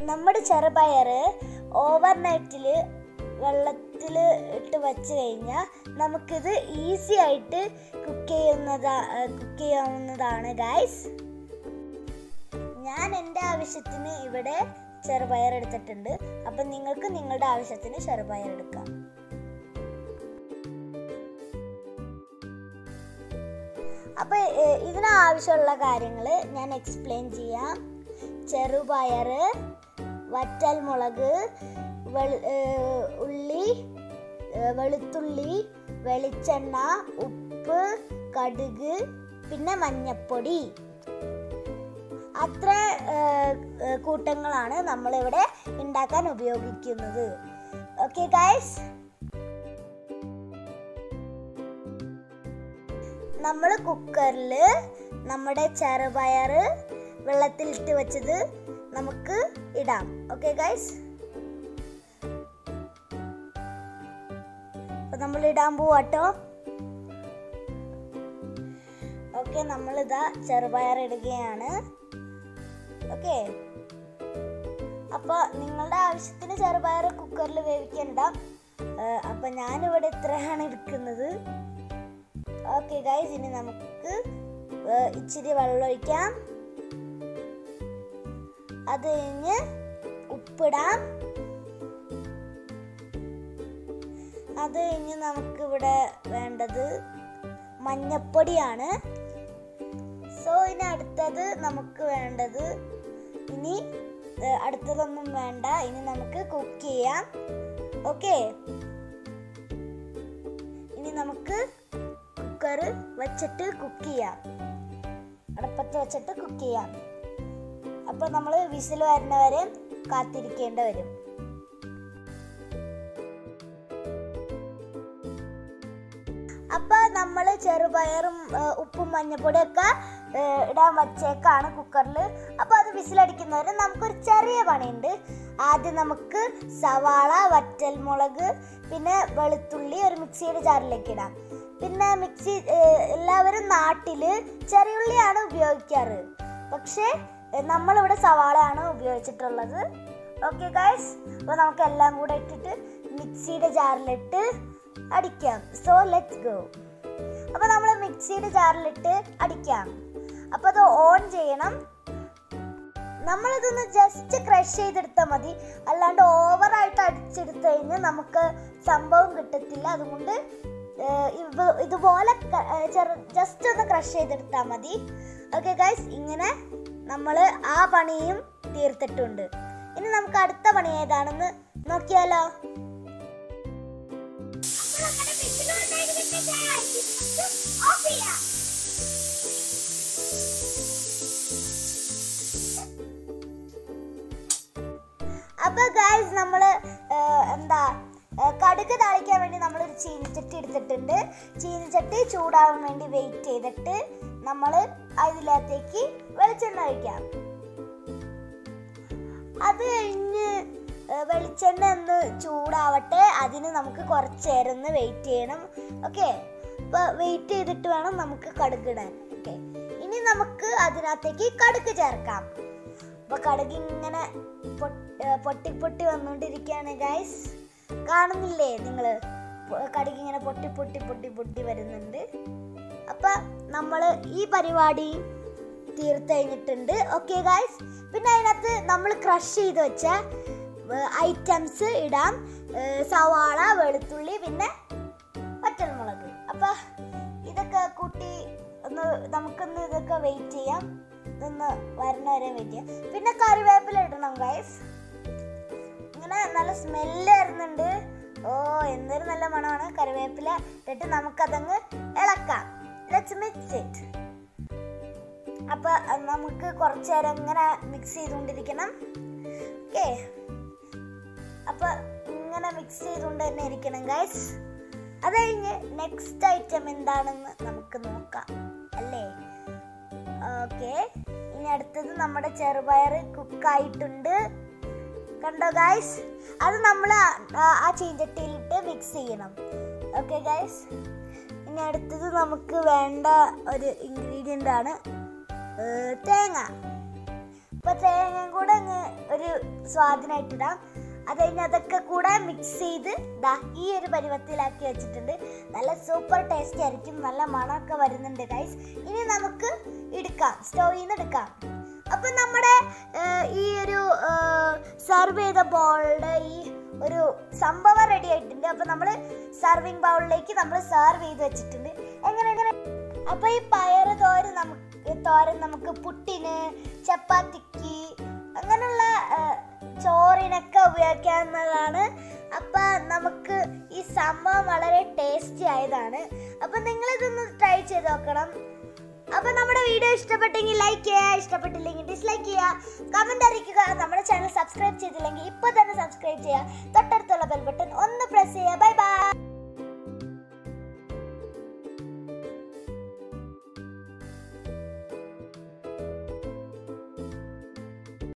നമ്മുടെ ചെറുപയർ ഓവർനൈറ്റിൽ വെള്ളത്തിൽ ഇട്ട് വെച്ച് കഴിഞ്ഞാൽ നമുക്കിത് ഈസി ആയിട്ട് കുക്ക് ചെയ്യുന്നതാ കുക്ക് ചെയ്യാവുന്നതാണ് ഗൈസ് ഞാൻ എൻ്റെ ആവശ്യത്തിന് ഇവിടെ ചെറുപയർ എടുത്തിട്ടുണ്ട് അപ്പം നിങ്ങൾക്ക് നിങ്ങളുടെ ആവശ്യത്തിന് ചെറുപയർ എടുക്കാം അപ്പോൾ ഇതിന് ആവശ്യമുള്ള കാര്യങ്ങൾ ഞാൻ എക്സ്പ്ലെയിൻ ചെയ്യാം ചെറുപയർ വറ്റൽമുളക് വെളു ഏഹ് ഉള്ളി ഏഹ് വെളുത്തുള്ളി വെളിച്ചെണ്ണ ഉപ്പ് കടുക് പിന്നെ മഞ്ഞപ്പൊടി അത്ര ഏഹ്, ഏഹ്, കൂട്ടങ്ങളാണ് നമ്മളിവിടെ ഉണ്ടാക്കാൻ ഉപയോഗിക്കുന്നത് ഓക്കെ ഗൈസ് നമ്മൾ കുക്കറിൽ നമ്മുടെ ചെറുപയർ വെള്ളത്തിലിട്ട് വെച്ചത് നമുക്ക് ഇടാം ഓക്കെ ഗൈസ് അപ്പൊ നമ്മൾ ഇടാൻ പോവാട്ടോ ഓക്കെ നമ്മളിതാ ചെറുപയർ ഇടുകയാണ് ഓക്കെ അപ്പൊ നിങ്ങളുടെ ആവശ്യത്തിന് ചെറുപയർ കുക്കറിൽ വേവിക്കാൻ ഇടാം ഏഹ്, അപ്പൊ ഞാനിവിടെ ഇത്രയാണ് എടുക്കുന്നത് ഓക്കെ ഗൈസ് ഇനി നമുക്ക് ഏഹ്, ഇച്ചിരി വെള്ളം ഒഴിക്കാം അത് കഴിഞ്ഞ് ഉപ്പിടാം അത് കഴിഞ്ഞ് നമുക്കിവിടെ വേണ്ടത് മഞ്ഞപ്പൊടിയാണ് സോ ഇനി അടുത്തത് നമുക്ക് വേണ്ടത് ഇനി ഏഹ്, അടുത്തതൊന്നും വേണ്ട ഇനി നമുക്ക് കുക്ക് ചെയ്യാം ഓക്കെ ഇനി നമുക്ക് കുക്കർ വെച്ചിട്ട് കുക്ക് ചെയ്യാം അടുപ്പത്ത് വെച്ചിട്ട് കുക്ക് ചെയ്യാം അപ്പോൾ നമ്മൾ വിസിൽ വരുന്നവരെ കാത്തിരിക്കേണ്ടി വരും അപ്പൊ നമ്മൾ ചെറുപയറും ഏ, ഉപ്പും മഞ്ഞപ്പൊടിയൊക്കെ ഏ, ഇടാൻ വച്ചേക്കാണ് കുക്കറിൽ അപ്പൊ അത് വിസിലടിക്കുന്നവരെ നമുക്കൊരു ചെറിയ പണിയുണ്ട് ആദ്യം നമുക്ക് സവാള വറ്റൽമുളക് പിന്നെ വെളുത്തുള്ളി ഒരു മിക്സിയുടെ ജാറിലേക്ക് ഇടാം പിന്നെ മിക്സി ഏ, എല്ലാവരും നാട്ടില് ചെറിയുള്ളിയാണ് ഉപയോഗിക്കാറ് പക്ഷേ ഏ, നമ്മളിവിടെ സവാളയാണ് ഉപയോഗിച്ചിട്ടുള്ളത് ഓക്കെ ഗൈസ് അപ്പോൾ നമുക്ക് എല്ലാം കൂടെ ഇട്ടിട്ട് മിക്സിയുടെ ജാറിലിട്ട് അടിക്കാം സോ ലെറ്റ്സ് ഗോ അപ്പോൾ നമ്മൾ മിക്സിയുടെ ജാറിലിട്ട് അടിക്കാം അപ്പോൾ അത് ഓൺ ചെയ്യണം നമ്മളിതൊന്ന് ജസ്റ്റ് ക്രഷ് ചെയ്തെടുത്താൽ മതി അല്ലാണ്ട് ഓവറായിട്ട് അടിച്ചെടുത്ത് കഴിഞ്ഞാൽ നമുക്ക് സംഭവം കിട്ടത്തില്ല അതുകൊണ്ട് ഏഹ്, ഇത് ഇതുപോലെ ക- ഏഹ്, ചെറു ജസ്റ്റ് ഒന്ന് ക്രഷ് ചെയ്തെടുത്താൽ മതി ഓക്കെ ഗൈസ് ഇങ്ങനെ നമ്മൾ ആ പണിയും തീർത്തിട്ടുണ്ട് ഇനി നമുക്ക് അടുത്ത പണി ഏതാണെന്ന് നോക്കിയാലോ അപ്പൊ ഗായ്സ് നമ്മള് ഏഹ്, എന്താ ഏഹ്, കടുക് താളിക്കാൻ വേണ്ടി നമ്മളൊരു ചീനിച്ചട്ടി എടുത്തിട്ടുണ്ട് ചീനിച്ചട്ടി ചൂടാവാൻ വേണ്ടി വെയിറ്റ് ചെയ്തിട്ട് നമ്മൾ അതിനകത്തേക്ക് വെളിച്ചെണ്ണ ഒഴിക്കാം അത് കഴിഞ്ഞ് ഏഹ്, വെളിച്ചെണ്ണ ഒന്ന് ചൂടാവട്ടെ അതിന് നമുക്ക് കുറച്ച് നേരം ഒന്ന് വെയിറ്റ് ചെയ്യണം ഓക്കെ അപ്പോൾ വെയിറ്റ് ചെയ്തിട്ട് വേണം നമുക്ക് കടുക് ഇടാൻ ഓക്കെ ഇനി നമുക്ക് അതിനകത്തേക്ക് കടുക് ചേർക്കാം അപ്പോൾ കടുക് ഇങ്ങനെ പൊട്ട്- ഏഹ്, പൊട്ടി പൊട്ടി വന്നുകൊണ്ടിരിക്കുകയാണ് ഗൈസ് കാണുന്നില്ലേ നിങ്ങൾ കടുക് ഇങ്ങനെ പൊട്ടി പൊട്ടി പൊട്ടി പൊട്ടി വരുന്നുണ്ട് അപ്പം നമ്മൾ ഈ പരിപാടി തീർത്ത് കഴിഞ്ഞിട്ടുണ്ട് ഓക്കെ ഗായ്സ് പിന്നെ അതിനകത്ത് നമ്മൾ ക്രഷ് ചെയ്ത് വെച്ച ഐറ്റംസ് ഇടാം ഏഹ് സവാള വെളുത്തുള്ളി പിന്നെ വറ്റൽമുളക് അപ്പം ഇതൊക്കെ കൂട്ടി ഒന്ന് നമുക്കൊന്ന് ഇതൊക്കെ വെയിറ്റ് ചെയ്യാം ഇതൊന്ന് വരണ വരെ വെയിറ്റ് ചെയ്യാം പിന്നെ കറിവേപ്പില ഇടണം ഗൈസ് ഇങ്ങനെ നല്ല സ്മെല്ല് വരുന്നുണ്ട് ഓ എന്തൊരു നല്ല മണമാണ് കറിവേപ്പില ഇട്ടിട്ട് നമുക്കതങ്ങ് ഇളക്കാം ലെറ്റ്സ് മിക്സ് ഇറ്റ് അപ്പൊ അത് നമുക്ക് കുറച്ച് നേരം ഇങ്ങനെ മിക്സ് ചെയ്തുകൊണ്ടിരിക്കണം ഓക്കെ അപ്പൊ ഇങ്ങനെ മിക്സ് ചെയ്തുകൊണ്ട് തന്നെ ഇരിക്കണം ഗൈസ് അത് കഴിഞ്ഞ് നെക്സ്റ്റ് ഐറ്റം എന്താണെന്ന് നമുക്ക് നോക്കാം അല്ലേ ഓക്കെ ഇനി അടുത്തത് നമ്മുടെ ചെറുപയർ കുക്കായിട്ടുണ്ട് കണ്ടോ ഗൈസ് അത് നമ്മൾ ആ ചീഞ്ചട്ടിയിലിട്ട് മിക്സ് ചെയ്യണം ഓക്കെ ഗൈസ് ഇനി അടുത്തത് നമുക്ക് വേണ്ട ഒരു ഇൻഗ്രീഡിയൻ്റ് ആണ് ഏഹ്, തേങ്ങ ഇപ്പൊ തേങ്ങയും കൂടെ അങ്ങ് ഒരു സ്വാദിനായിട്ടിടാം അത് കഴിഞ്ഞ് അതൊക്കെ കൂടെ മിക്സ് ചെയ്ത് ദാ ഈ ഒരു പരുവത്തിലാക്കി വെച്ചിട്ടുണ്ട് നല്ല സൂപ്പർ ടേസ്റ്റി ആയിരിക്കും നല്ല മണമൊക്കെ വരുന്നുണ്ട് ഗൈസ് ഇനി നമുക്ക് എടുക്കാം സ്റ്റോവിൽ നിന്ന് എടുക്കാം അപ്പൊ നമ്മുടെ ഏർ, ഈ ഒരു സെർവ് ചെയ്ത ബോളിന്റെ ഈ ഒരു സംഭവം റെഡി ആയിട്ടുണ്ട് അപ്പൊ നമ്മൾ സർവിങ് ബൗളിലേക്ക് നമ്മൾ സെർവ് ചെയ്ത് വെച്ചിട്ടുണ്ട് എങ്ങനെ എങ്ങനെ അപ്പൊ ഈ പയറ് തോരൻ നമുക്ക് തോരൻ നമുക്ക് പുട്ടിന് ചപ്പാത്തിക്ക് അങ്ങനെയുള്ള ആ, ചോറിനൊക്കെ ഉപയോഗിക്കാവുന്നതാണ് അപ്പൊ നമുക്ക് ഈ സംഭവം വളരെ ടേസ്റ്റി ആയതാണ് അപ്പൊ നിങ്ങൾ ഇതൊന്ന് ട്രൈ ചെയ്ത് നോക്കണം അപ്പൊ നമ്മുടെ വീഡിയോ ഇഷ്ടപ്പെട്ടെങ്കിൽ ലൈക്ക് ചെയ്യുക ഇഷ്ടപ്പെട്ടില്ലെങ്കിൽ ഡിസ്ലൈക്ക് ചെയ്യുക കമന്റ് അറിയിക്കുക നമ്മുടെ ചാനൽ സബ്സ്ക്രൈബ് ചെയ്തില്ലെങ്കിൽ ഇപ്പൊ തന്നെ സബ്സ്ക്രൈബ് ചെയ്യുക തൊട്ടടുത്തുള്ള ബെൽ ബട്ടൺ